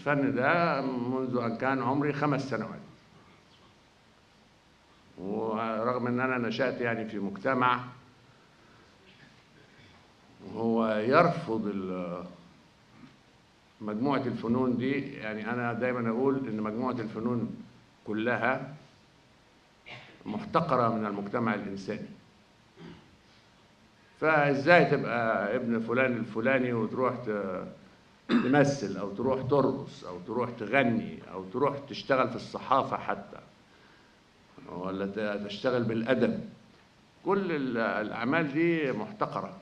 الفن ده منذ أن كان عمري خمس سنوات ورغم أن أنا نشأت يعني في مجتمع هو يرفض ال- مجموعة الفنون دي يعني أنا دايما أقول إن مجموعة الفنون كلها محتقرة من المجتمع الإنساني فإزاي تبقى ابن فلان الفلاني وتروح ت- تمثل أو تروح ترقص أو تروح تغني أو تروح تشتغل في الصحافة حتى ولا ت- تشتغل بالأدب كل ال- الأعمال دي محتقرة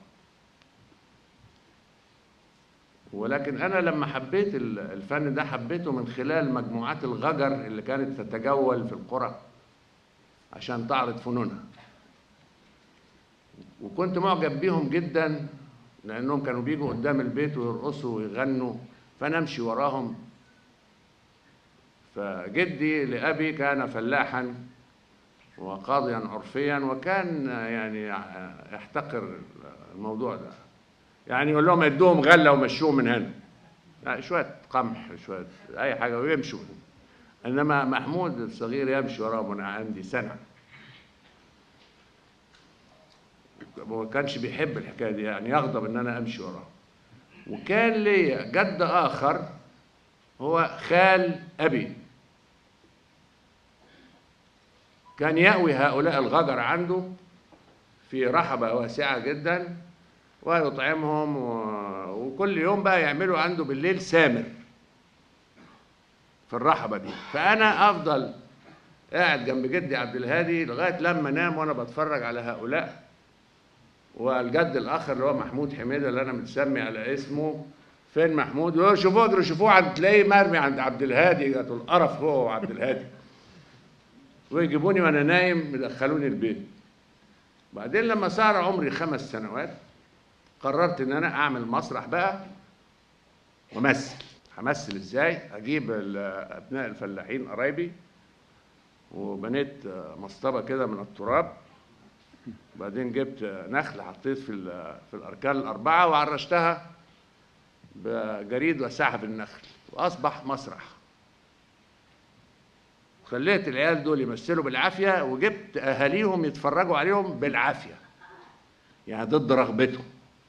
ولكن أنا لما حبيت ال- الفن ده حبيته من خلال مجموعات الغجر اللي كانت تتجول في القرى عشان تعرض فنونها وكنت معجب بيهم جدا لأنهم كانوا بيجوا قدام البيت ويرقصوا ويغنوا فأنا أمشي وراهم فجدي لأبي كان فلاحا وقاضيا عرفيا وكان يعني يحتقر الموضوع ده يعني يقول لهم ادوهم غله ومشوهم من هنا يعني شويه قمح شويه اي حاجه ويمشوا انما محمود الصغير يمشي وراهم وانا عندي سنه ما كانش بيحب الحكايه دي يعني يغضب ان انا امشي وراه وكان لي جد اخر هو خال ابي كان يأوي هؤلاء الغجر عنده في رحبة واسعة جدا ويطعمهم و... وكل يوم بقى يعملوا عنده بالليل سامر في الرحبة دي فأنا أفضل قاعد جنب جدي عبد الهادي لغاية لما نام وأنا بتفرج على هؤلاء والجد الآخر اللي هو محمود حميدة اللي أنا متسمي على اسمه فين محمود؟ يقول شوفوه اجروا شوفوه عند تلاقيه مرمي عند عبد الهادي جات القرف هو وعبد الهادي ويجيبوني وانا نايم يدخلوني البيت بعدين لما صار عمري خمس سنوات قررت ان انا اعمل مسرح بقى وامثل همثل ازاي اجيب ال- ابناء الفلاحين قرايبي وبنيت مصطبه كده من التراب بعدين جبت نخل حطيت في ال- في الاركان الاربعه وعرشتها بجريد وسحب النخل واصبح مسرح خليت العيال دول يمثلوا بالعافيه وجبت اهاليهم يتفرجوا عليهم بالعافيه يعني ضد رغبتهم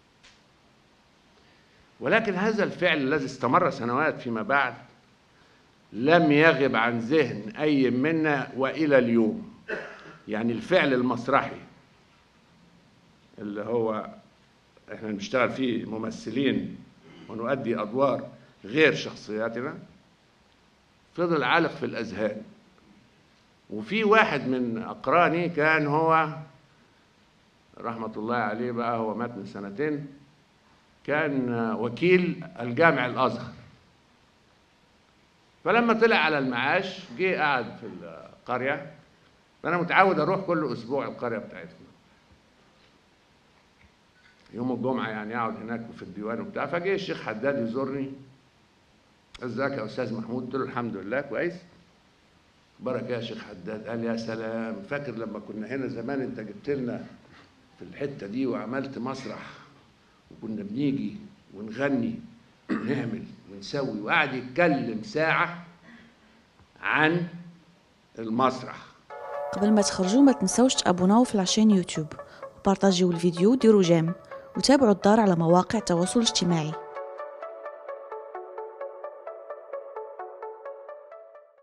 ولكن هذا الفعل الذي استمر سنوات فيما بعد لم يغب عن ذهن اي منا والى اليوم يعني الفعل المسرحي اللي هو احنا بنشتغل فيه ممثلين ونؤدي ادوار غير شخصياتنا فضل عالق في الاذهان وفي واحد من اقراني كان هو رحمه الله عليه بقى هو مات من سنتين كان وكيل الجامع الازهر فلما طلع على المعاش جه قعد في القريه فانا متعود اروح كل اسبوع القريه بتاعتنا يوم الجمعه يعني اقعد هناك في الديوان وبتاع فجه الشيخ حداد يزورني ازيك يا استاذ محمود قلت له الحمد لله كويس بركة يا شيخ حداد قال يا سلام فاكر لما كنا هنا زمان انت جبت لنا في الحته دي وعملت مسرح وكنا بنيجي ونغني ونعمل ونسوي وقعد يتكلم ساعه عن المسرح قبل ما تخرجوا ما تنسوش تابوناو في العشان يوتيوب وبارطاجيو الفيديو وديروا جيم وتابعوا الدار على مواقع التواصل الاجتماعي